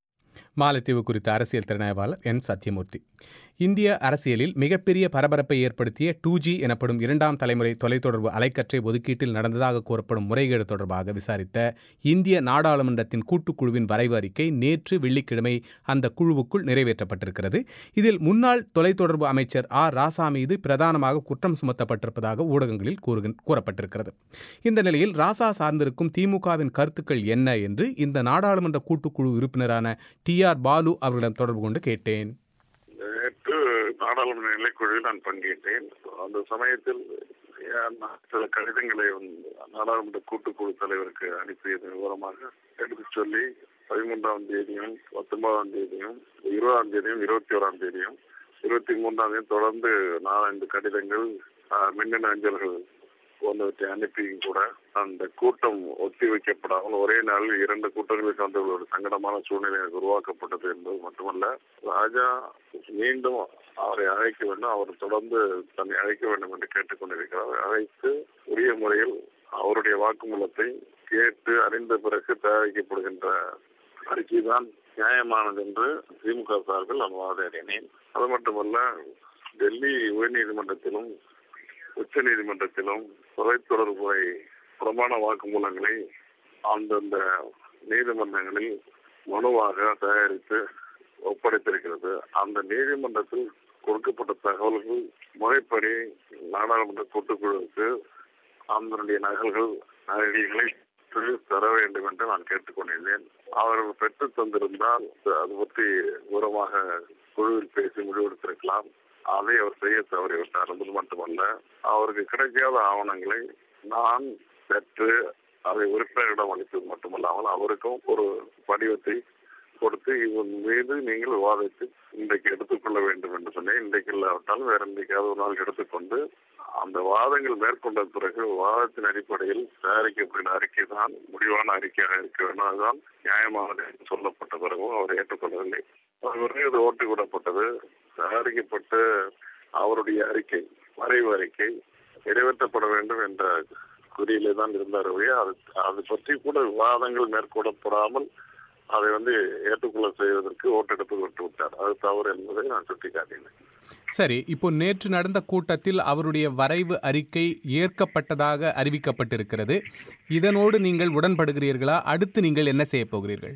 மாலத்தீவு குறித்த அரசியல் திறனாய்வாளர் என் சத்யமூர்த்தி இந்திய அரசியலில் மிகப்பெரிய பரபரப்பை ஏற்படுத்திய டூ ஜி எனப்படும் இரண்டாம் தலைமுறை தொலைத்தொடர்பு அலைக்கற்றை ஒதுக்கீட்டில் நடந்ததாக கூறப்படும் முறைகேடு தொடர்பாக விசாரித்த இந்திய நாடாளுமன்றத்தின் கூட்டுக்குழுவின் வரைவு அறிக்கை நேற்று வெள்ளிக்கிழமை அந்த குழுவுக்குள் நிறைவேற்றப்பட்டிருக்கிறது இதில் முன்னாள் தொலைத்தொடர்பு அமைச்சர் ஆர் ராசா மீது பிரதானமாக குற்றம் சுமத்தப்பட்டிருப்பதாக ஊடகங்களில் கூறுகின்- கூறப்பட்டிருக்கிறது இந்த நிலையில் ராசா சார்ந்திருக்கும் திமுகவின் கருத்துக்கள் என்ன என்று இந்த நாடாளுமன்ற கூட்டுக்குழு உறுப்பினரான டி ஆர் பாலு அவர்களிடம் தொடர்பு கொண்டு கேட்டேன் நேற்று நாடாளுமன்ற நிலைக்குழுவில் நான் பங்கேற்றேன் அந்த சமயத்தில் ஏன் நான் சில கடிதங்களை வந்து நாடாளுமன்ற கூட்டுக்குழு தலைவருக்கு அனுப்பியது விவரமாக எடுத்துச் சொல்லி பதிமூன்றாம் தேதியும் பத்தொன்பதாம் தேதியும் இருபதாம் தேதியும் இருபத்தி ஓராம் தேதியும் இருபத்தி மூன்றாம் தேதி தொடர்ந்து நாலஞ்சு கடிதங்கள் ஆஹ், மின்னணு அஞ்சல்கள் போன்றவற்றை அனுப்பியும் கூட அந்த கூட்டம் ஒத்தி வைக்கப்படாமல் ஒரே நாளில் இரண்டு கூட்டங்களுக்கு வந்து ஒரு சங்கடமான சூழ்நிலை எனக்கு உருவாக்கப்பட்டது என்பது மட்டுமல்ல ராஜா மீண்டும் அவரை அழைக்க வேண்டும் அவர் தொடர்ந்து தன்னை அழைக்க வேண்டும் என்று கேட்டுக்கொண்டிருக்கிறார் அழைத்து உரிய முறையில் அவருடைய வாக்குமூலத்தை கேட்டு அறிந்த பிறகு தயாரிக்கப்படுகின்ற அறிக்கைதான் நியாயமானது என்று திமுக சார்பில் நான் வாதாடினேன் அது மட்டுமல்ல டெல்லி உயர்நீதிமன்றத்திலும் உச்ச நீதிமன்றத்திலும் தொலைத்தொடர்புறை பிரமாண வாக்குமூலங்களை அந்தந்த நீதிமன்றங்களில் மனுவாக தயாரித்து ஒப்படைத்திருக்கிறது அந்த நீதிமன்றத்தில் கொடுக்கப்பட்ட தகவல்கள் முறைப்படி நாடாளுமன்ற கூட்டுக்குழுவுக்கு அதனுடைய நகல்கள் நகல்களை பெற்று தர வேண்டும் என்று நான் கேட்டுக்கொண்டிருந்தேன் அவர்கள் பெற்று தந்திருந்தால் அது பற்றி விவரமாக குழுவில் பேசி முடிவெடுத்திருக்கலாம் அதை அவர் செய்ய தவறிவிட்டார் என்பது மட்டுமல்ல அவருக்கு கிடைக்காத ஆவணங்களை நான் பெற்று அதை உறுப்பினரிடம் அளித்தது மட்டுமல்லாமல் அவருக்கும் ஒரு படிவத்தை கொடுத்து இதன் மீது நீங்கள் விவாதித்து இன்றைக்கு எடுத்துக்கொள்ள வேண்டும் என்று சொன்னேன் இன்றைக்கு இல்லாவிட்டால் வேற இன்றைக்காவது ஒரு நாள் எடுத்துக்கொண்டு அந்த வாதங்கள் மேற்கொண்ட பிறகு வாதத்தின் அடிப்படையில் தயாரிக்கப்பட்ட அறிக்கை தான் முடிவான அறிக்கையாக இருக்க வேண்டும் அதுதான் நியாயமானது என்று சொல்லப்பட்ட பிறகும் அவர் ஏற்றுக்கொள்ளவில்லை அவருக்கு இது ஓட்டு விடப்பட்டது தயாரிக்கப்பட்ட அவருடைய அறிக்கை வரைவு அறிக்கை நிறைவேற்றப்பட வேண்டும் என்ற குறியிலே தான் இருந்தார் ஒழிய அது அது பற்றி கூட விவாதங்கள் மேற்கொள்ளப்படாமல் அதை வந்து ஏற்றுக்கொள்ள செய்வதற்கு ஓட்டெடுப்பு விட்டு விட்டார் அது தவறு என்பதை நான் சுட்டிக்காட்டினேன் சரி இப்போ நேற்று நடந்த கூட்டத்தில் அவருடைய வரைவு அறிக்கை ஏற்கப்பட்டதாக அறிவிக்கப்பட்டிருக்கிறது இதனோடு நீங்கள் உடன்படுகிறீர்களா அடுத்து நீங்கள் என்ன செய்ய போகிறீர்கள்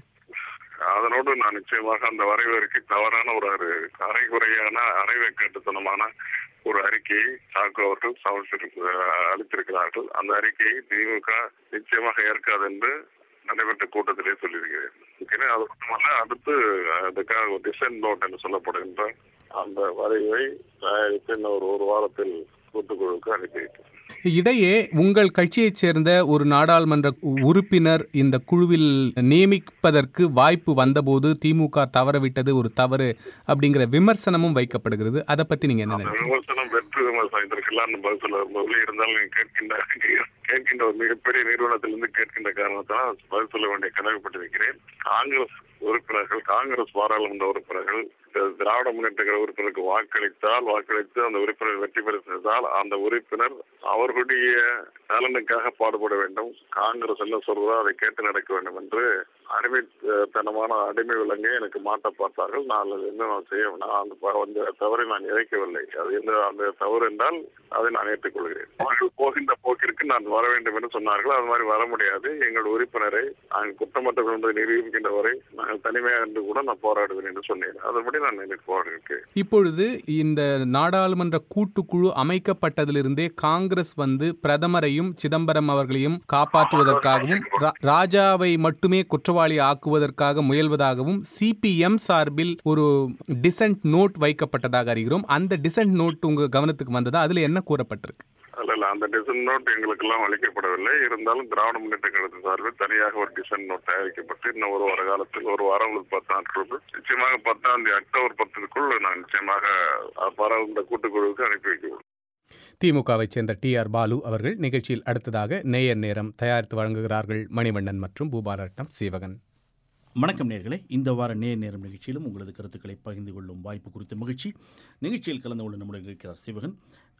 அதனோடு நான் நிச்சயமாக அந்த வரைவருக்கு தவறான ஒரு அறை- அரைகுறையான அரைவேக்கட்டுத்தனமான ஒரு அறிக்கையை சாக்கு அவர்கள் சமர்ப்பித்திரு அளித்திருக்கிறார்கள் அந்த அறிக்கையை திமுக நிச்சயமாக ஏற்காது என்று நடைபெற்ற கூட்டத்திலே சொல்லியிருக்கிறேன் ஏற்கனவே அது மட்டுமல்ல அடுத்து அதுக்காக ஒரு டிசைன் நோட் என்று சொல்லப்படுகின்ற அந்த வரைவை தயாரித்து இன்னும் ஒரு ஒரு வாரத்தில் கூட்டுக்குழுவுக்கு அனுப்பி வைக்கிறேன் இடையே உங்கள் கட்சியைச் சேர்ந்த ஒரு நாடாளுமன்ற உறுப்பினர் இந்த குழுவில் நியமிப்பதற்கு வாய்ப்பு வந்தபோது திமுக தவறவிட்டது ஒரு தவறு அப்படிங்கிற விமர்சனமும் வைக்கப்படுகிறது அதை பத்தி நீங்க என்ன அந்த நினைக்கிறீங்க விமர்சனம் வெற்று விமர்சனம் இதற்கெல்லாம் பதில் சொல்ல விரும்பவில்லை இருந்தாலும் நீங்க கேட்கின்ற கேட்கின்ற ஒரு மிகப்பெரிய நிறுவனத்திலிருந்து கேட்கின்ற காரணத்தால் பதில் சொல்ல வேண்டிய கடமைப்பட்டிருக்கிறேன் காங்கிரஸ் உறுப்பினர்கள் காங்கிரஸ் பாராளுமன்ற உறுப்பினர்கள் தி- திராவிட முன்னேற்ற கழக உறுப்பினருக்கு வாக்களித்தால் வாக்களித்து அந்த உறுப்பினர் வெற்றி பெற செய்தால் அந்த உறுப்பினர் அவர்களுடைய நலனுக்காக பாடுபட வேண்டும் காங்கிரஸ் என்ன சொல்றதோ அதை கேட்டு நடக்க வேண்டும் என்று அடிமைத்தனமான அடிமை விலங்கை எனக்கு மாட்ட பார்த்தார்கள் நான் அதில் என்ன நான் செய்ய நான் அந்த ப- அந்த தவறை நான் இழைக்கவில்லை அது எந்த அந்த தவறு என்றால் அதை நான் ஏற்றுக்கொள்கிறேன் அவர்கள் போகின்ற போக்கிற்கு நான் வர வேண்டும் என்று சொன்னார்கள் அது மாதிரி வர முடியாது எங்கள் உறுப்பினரை நாங்கள் குற்றமற்றவர்கள் என்பதை நிரூபிக்கின்ற வரை நாங்கள் தனிமையாக இருந்து கூட நான் போராடுவேன் என்று சொன்னேன் அதுபடி நான் இன்னைக்கு போராடிருக்கேன் இப்பொழுது இந்த நாடாளுமன்ற கூட்டுக்குழு அமைக்கப்பட்டதிலிருந்தே காங்கிரஸ் வந்து பிரதமரையும் சிதம்பரம் அவர்களையும் காப்பாற்றுவதற்காகவும் ரா- ராஜாவை மட்டுமே குற்றவாளி ஆக்குவதற்காக முயல்வதாகவும் சிபிஎம் சார்பில் ஒரு டிசன்ட் நோட் வைக்கப்பட்டதாக அறிகிறோம் அந்த டிசன்ட் நோட் உங்க கவனத்துக்கு வந்ததா அதுல என்ன கூறப்பட்டிருக்கு அல்ல இல்ல அந்த டிசைன் நோட் எங்களுக்கெல்லாம் அளிக்கப்படவில்லை இருந்தாலும் திராவிட முன்னேற்ற கழகத்து சார்பில் தனியாக ஒரு டிசைன் நோட் தயாரிக்கப்பட்டு இன்னும் ஒரு வார காலத்தில் ஒரு வாரம் அல்லது பத்து நாட்களுக்கு நிச்சயமாக பத்தாம் தேதி அக்டோபர் பத்துக்குள் நான் நிச்சயமாக பாராளுமன்ற கூட்டுக்குழுவுக்கு அனுப்பி வைக்கப்படும் திமுகவைச் சேர்ந்த டி ஆர் பாலு அவர்கள் நிகழ்ச்சியில் அடுத்ததாக நேயர் நேரம் தயாரித்து வழங்குகிறார்கள் மணிவண்ணன் மற்றும் பூபாலட்டம் சீவகன் வணக்கம் நேர்களே இந்த வார நேர் நேரம் நிகழ்ச்சியிலும் உங்களது கருத்துக்களை பகிர்ந்து கொள்ளும் வாய்ப்பு குறித்த மகிழ்ச்சி நிகழ்ச்சியில் கலந்து கொள்ள நம்முடன் இருக்கிறார் சிவகன்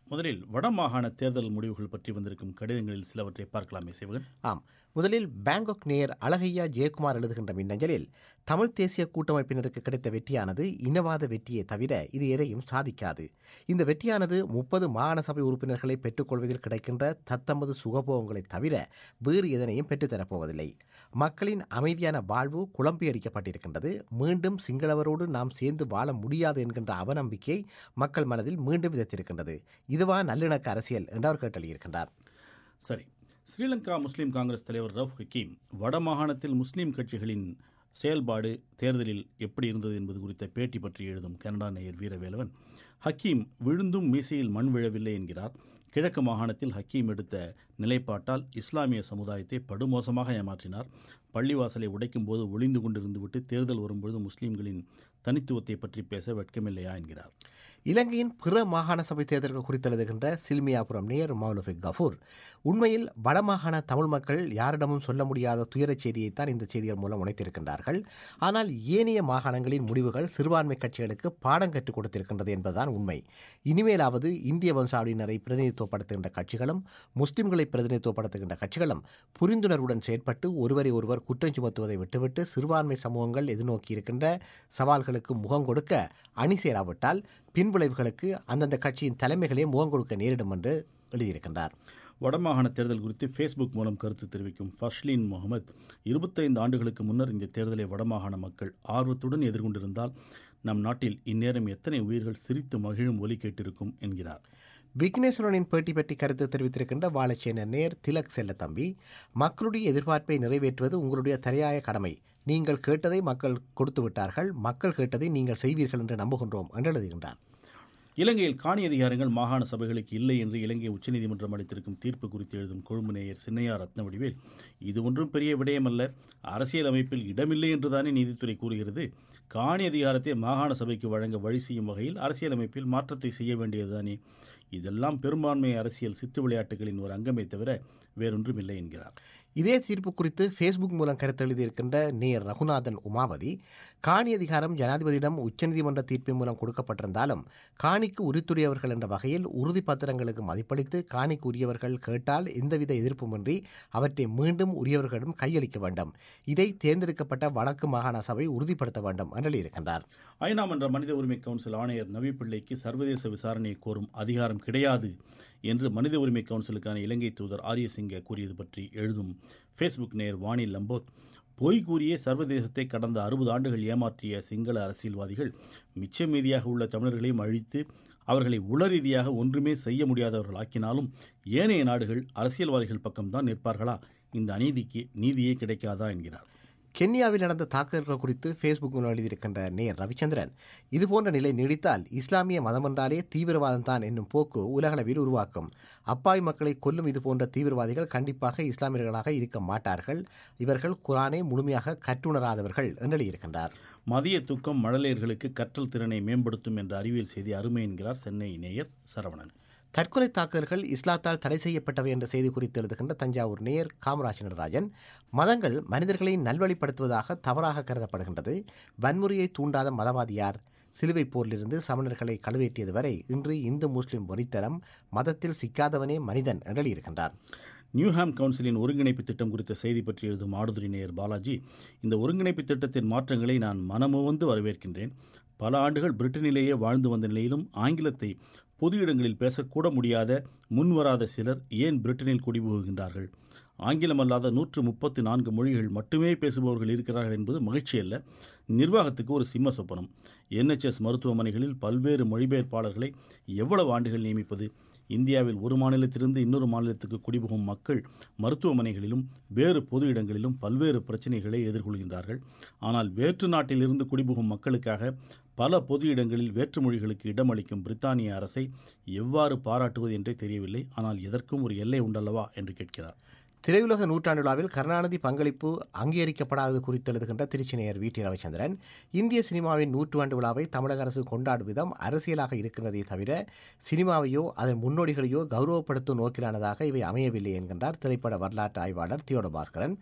முதலில் வடமாகாண தேர்தல் முடிவுகள் பற்றி வந்திருக்கும் கடிதங்களில் சிலவற்றை பார்க்கலாமே சிவகன் ஆம் முதலில் பேங்காக் நேயர் அழகையா ஜெயக்குமார் எழுதுகின்ற மின்னஞ்சலில் தமிழ் தேசிய கூட்டமைப்பினருக்கு கிடைத்த வெற்றியானது இனவாத வெற்றியே தவிர இது எதையும் சாதிக்காது இந்த வெற்றியானது முப்பது மாகாண சபை உறுப்பினர்களை பெற்றுக்கொள்வதில் கிடைக்கின்ற தத்தமது சுகபோகங்களை தவிர வேறு எதனையும் பெற்றுத்தரப்போவதில்லை மக்களின் அமைதியான வாழ்வு குழம்பியடிக்கப்பட்டிருக்கின்றது மீண்டும் சிங்களவரோடு நாம் சேர்ந்து வாழ முடியாது என்கின்ற அவநம்பிக்கை மக்கள் மனதில் மீண்டும் விதைத்திருக்கின்றது இதுவா நல்லிணக்க அரசியல் என்று அவர் கேட்டளியிருக்கின்றார் சரி ஸ்ரீலங்கா முஸ்லீம் காங்கிரஸ் தலைவர் ரவுஃப் ஹக்கீம் வடமாகாணத்தில் முஸ்லீம் கட்சிகளின் செயல்பாடு தேர்தலில் எப்படி இருந்தது என்பது குறித்த பேட்டி பற்றி எழுதும் கனடா நேயர் வீரவேலவன் ஹக்கீம் விழுந்தும் மீசையில் மண் விழவில்லை என்கிறார் கிழக்கு மாகாணத்தில் ஹக்கீம் எடுத்த நிலைப்பாட்டால் இஸ்லாமிய சமுதாயத்தை படுமோசமாக ஏமாற்றினார் பள்ளிவாசலை உடைக்கும் போது ஒளிந்து கொண்டிருந்துவிட்டு தேர்தல் வரும்பொழுது முஸ்லீம்களின் தனித்துவத்தை பற்றி பேச வெட்கமில்லையா என்கிறார் இலங்கையின் பிற மாகாண சபை தேர்தல்கள் குறித்து எழுதுகின்ற சில்மியாபுரம் நேர் மௌலஃபிக் கஃபூர் உண்மையில் வடமாகாண தமிழ் மக்கள் யாரிடமும் சொல்ல முடியாத துயரச் செய்தியைத்தான் இந்த செய்திகள் மூலம் உணைத்திருக்கின்றார்கள் ஆனால் ஏனைய மாகாணங்களின் முடிவுகள் சிறுபான்மை கட்சிகளுக்கு பாடம் கற்றுக் கொடுத்திருக்கின்றது என்பதுதான் உண்மை இனிமேலாவது இந்திய வம்சாவளியினரை பிரதிநிதித்துவப்படுத்துகின்ற கட்சிகளும் முஸ்லிம்களை பிரதிநிதித்துவப்படுத்துகின்ற கட்சிகளும் புரிந்துணர்வுடன் செயற்பட்டு ஒருவரை ஒருவர் குற்றம் சுமத்துவதை விட்டுவிட்டு சிறுபான்மை சமூகங்கள் எதிர்நோக்கி இருக்கின்ற சவால்களுக்கு முகம் கொடுக்க அணி சேராவிட்டால் பின்விளைவுகளுக்கு அந்தந்த கட்சியின் தலைமைகளே முகம் கொடுக்க நேரிடும் என்று எழுதியிருக்கின்றார் வடமாகாண தேர்தல் குறித்து ஃபேஸ்புக் மூலம் கருத்து தெரிவிக்கும் ஃபஷ்லீன் முகமது இருபத்தைந்து ஆண்டுகளுக்கு முன்னர் இந்த தேர்தலை வடமாகாண மக்கள் ஆர்வத்துடன் எதிர்கொண்டிருந்தால் நம் நாட்டில் இந்நேரம் எத்தனை உயிர்கள் சிரித்து மகிழும் ஒலி கேட்டிருக்கும் என்கிறார் விக்னேஸ்வரனின் பேட்டி பற்றி கருத்து தெரிவித்திருக்கின்ற வாழச்சேன நேர் திலக் செல்ல தம்பி மக்களுடைய எதிர்பார்ப்பை நிறைவேற்றுவது உங்களுடைய தலையாய கடமை நீங்கள் கேட்டதை மக்கள் கொடுத்து விட்டார்கள் மக்கள் கேட்டதை நீங்கள் செய்வீர்கள் என்று நம்புகின்றோம் என்று எழுதுகின்றார் இலங்கையில் காணி அதிகாரங்கள் மாகாண சபைகளுக்கு இல்லை என்று இலங்கை உச்சநீதிமன்றம் அளித்திருக்கும் தீர்ப்பு குறித்து எழுதும் கொழும்பு நேயர் சின்னையா ரத்னவடிவேல் இது ஒன்றும் பெரிய விடயமல்ல அரசியல் அமைப்பில் இடமில்லை என்றுதானே நீதித்துறை கூறுகிறது காணி அதிகாரத்தை மாகாண சபைக்கு வழங்க வழி செய்யும் வகையில் அரசியலமைப்பில் மாற்றத்தை செய்ய வேண்டியதுதானே இதெல்லாம் பெரும்பான்மை அரசியல் சித்து விளையாட்டுகளின் ஒரு அங்கமே தவிர வேறொன்றும் இல்லை என்கிறார் இதே தீர்ப்பு குறித்து ஃபேஸ்புக் மூலம் கருத்து எழுதியிருக்கின்ற நேர் ரகுநாதன் உமாவதி காணி அதிகாரம் ஜனாதிபதியிடம் உச்சநீதிமன்ற தீர்ப்பின் மூலம் கொடுக்கப்பட்டிருந்தாலும் காணிக்கு உரித்துடையவர்கள் என்ற வகையில் உறுதி பத்திரங்களுக்கு மதிப்பளித்து காணிக்கு உரியவர்கள் கேட்டால் எந்தவித எதிர்ப்புமின்றி அவற்றை மீண்டும் உரியவர்களிடம் கையளிக்க வேண்டும் இதை தேர்ந்தெடுக்கப்பட்ட வடக்கு மாகாண சபை உறுதிப்படுத்த வேண்டும் என்று எழுதியிருக்கின்றார் ஐநா மன்ற மனித உரிமை கவுன்சில் ஆணையர் நவி பிள்ளைக்கு சர்வதேச விசாரணையை கோரும் அதிகாரம் கிடையாது என்று மனித உரிமை கவுன்சிலுக்கான இலங்கை தூதர் ஆரியசிங்க கூறியது பற்றி எழுதும் ஃபேஸ்புக் நேர் வாணி லம்போத் பொய் கூறியே சர்வதேசத்தை கடந்த அறுபது ஆண்டுகள் ஏமாற்றிய சிங்கள அரசியல்வாதிகள் மிச்ச மீதியாக உள்ள தமிழர்களையும் அழித்து அவர்களை உளரீதியாக ஒன்றுமே செய்ய முடியாதவர்கள் ஆக்கினாலும் ஏனைய நாடுகள் அரசியல்வாதிகள் பக்கம்தான் நிற்பார்களா இந்த அநீதிக்கு நீதியே கிடைக்காதா என்கிறார் கென்யாவில் நடந்த தாக்குதல்கள் குறித்து ஃபேஸ்புக் மூலம் எழுதியிருக்கின்ற நேர் ரவிச்சந்திரன் இதுபோன்ற நிலை நீடித்தால் இஸ்லாமிய மதம் என்றாலே தீவிரவாதம் தான் என்னும் போக்கு உலகளவில் உருவாக்கும் அப்பாவி மக்களை கொல்லும் இதுபோன்ற தீவிரவாதிகள் கண்டிப்பாக இஸ்லாமியர்களாக இருக்க மாட்டார்கள் இவர்கள் குரானை முழுமையாக கற்றுணராதவர்கள் என்று எழுதியிருக்கின்றார் மதிய தூக்கம் மழலையர்களுக்கு கற்றல் திறனை மேம்படுத்தும் என்ற அறிவியல் செய்தி அருமை என்கிறார் சென்னை நேயர் சரவணன் தற்கொலை தாக்குதல்கள் இஸ்லாத்தால் தடை செய்யப்பட்டவை என்ற செய்தி குறித்து எழுதுகின்ற தஞ்சாவூர் நேர் காமராஜ் நடராஜன் மதங்கள் மனிதர்களை நல்வழிப்படுத்துவதாக தவறாக கருதப்படுகின்றது வன்முறையை தூண்டாத மதவாதி யார் சிலுவை போரிலிருந்து சமணர்களை கழுவேற்றியது வரை இன்று இந்து முஸ்லிம் வரித்தனம் மதத்தில் சிக்காதவனே மனிதன் என்று எழுதியிருக்கின்றார் நியூஹாம் கவுன்சிலின் ஒருங்கிணைப்பு திட்டம் குறித்த செய்தி பற்றி எழுதும் ஆடுதுறை நேயர் பாலாஜி இந்த ஒருங்கிணைப்பு திட்டத்தின் மாற்றங்களை நான் மனமுவந்து வரவேற்கின்றேன் பல ஆண்டுகள் பிரிட்டனிலேயே வாழ்ந்து வந்த நிலையிலும் ஆங்கிலத்தை பொது இடங்களில் பேசக்கூட முடியாத முன்வராத சிலர் ஏன் பிரிட்டனில் குடிபுகுகின்றார்கள் ஆங்கிலம் அல்லாத நூற்று முப்பத்தி நான்கு மொழிகள் மட்டுமே பேசுபவர்கள் இருக்கிறார்கள் என்பது மகிழ்ச்சி அல்ல நிர்வாகத்துக்கு ஒரு சிம்ம சொப்பனம் என்ஹெச்எஸ் மருத்துவமனைகளில் பல்வேறு மொழிபெயர்ப்பாளர்களை எவ்வளவு ஆண்டுகள் நியமிப்பது இந்தியாவில் ஒரு மாநிலத்திலிருந்து இன்னொரு மாநிலத்துக்கு குடிபுகும் மக்கள் மருத்துவமனைகளிலும் வேறு பொது இடங்களிலும் பல்வேறு பிரச்சனைகளை எதிர்கொள்கின்றார்கள் ஆனால் வேற்று நாட்டிலிருந்து குடிபுகும் மக்களுக்காக பல பொது இடங்களில் வேற்று மொழிகளுக்கு இடமளிக்கும் பிரித்தானிய அரசை எவ்வாறு பாராட்டுவது என்றே தெரியவில்லை ஆனால் எதற்கும் ஒரு எல்லை உண்டல்லவா என்று கேட்கிறார் திரையுலக நூற்றாண்டு விழாவில் கருணாநிதி பங்களிப்பு அங்கீகரிக்கப்படாதது குறித்து எழுதுகின்ற திருச்சிநேயர் வி டி ரவிச்சந்திரன் இந்திய சினிமாவின் நூற்றாண்டு விழாவை தமிழக அரசு கொண்டாடும் விதம் அரசியலாக இருக்கிறதே தவிர சினிமாவையோ அதன் முன்னோடிகளையோ கௌரவப்படுத்தும் நோக்கிலானதாக இவை அமையவில்லை என்கின்றார் திரைப்பட வரலாற்று ஆய்வாளர் தியோட பாஸ்கரன்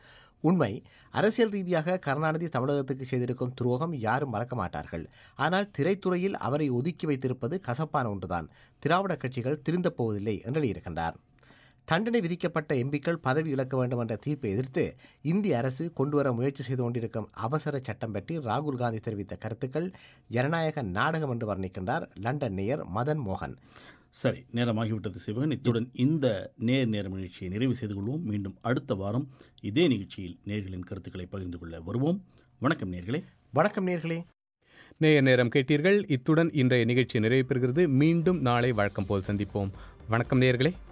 உண்மை அரசியல் ரீதியாக கருணாநிதி தமிழகத்துக்கு செய்திருக்கும் துரோகம் யாரும் மறக்க மாட்டார்கள் ஆனால் திரைத்துறையில் அவரை ஒதுக்கி வைத்திருப்பது கசப்பான ஒன்றுதான் திராவிட கட்சிகள் திருந்தப் போவதில்லை என்று எழுதியிருக்கின்றார் தண்டனை விதிக்கப்பட்ட எம்பிக்கள் பதவி இழக்க வேண்டும் என்ற தீர்ப்பை எதிர்த்து இந்திய அரசு கொண்டுவர முயற்சி செய்து கொண்டிருக்கும் அவசர சட்டம் பற்றி ராகுல் காந்தி தெரிவித்த கருத்துக்கள் ஜனநாயக நாடகம் என்று வர்ணிக்கின்றார் லண்டன் நேயர் மதன் மோகன் சரி நேரமாகிவிட்டது சிவகன் இத்துடன் இந்த நேர் நேரம் நிகழ்ச்சியை நிறைவு செய்து கொள்வோம் மீண்டும் அடுத்த வாரம் இதே நிகழ்ச்சியில் நேர்களின் கருத்துக்களை பகிர்ந்து கொள்ள வருவோம் வணக்கம் நேர்களே வணக்கம் நேர்களே நேய நேரம் கேட்டீர்கள் இத்துடன் இன்றைய நிகழ்ச்சி நிறைவு பெறுகிறது மீண்டும் நாளை வழக்கம் போல் சந்திப்போம் வணக்கம் நேயர்களே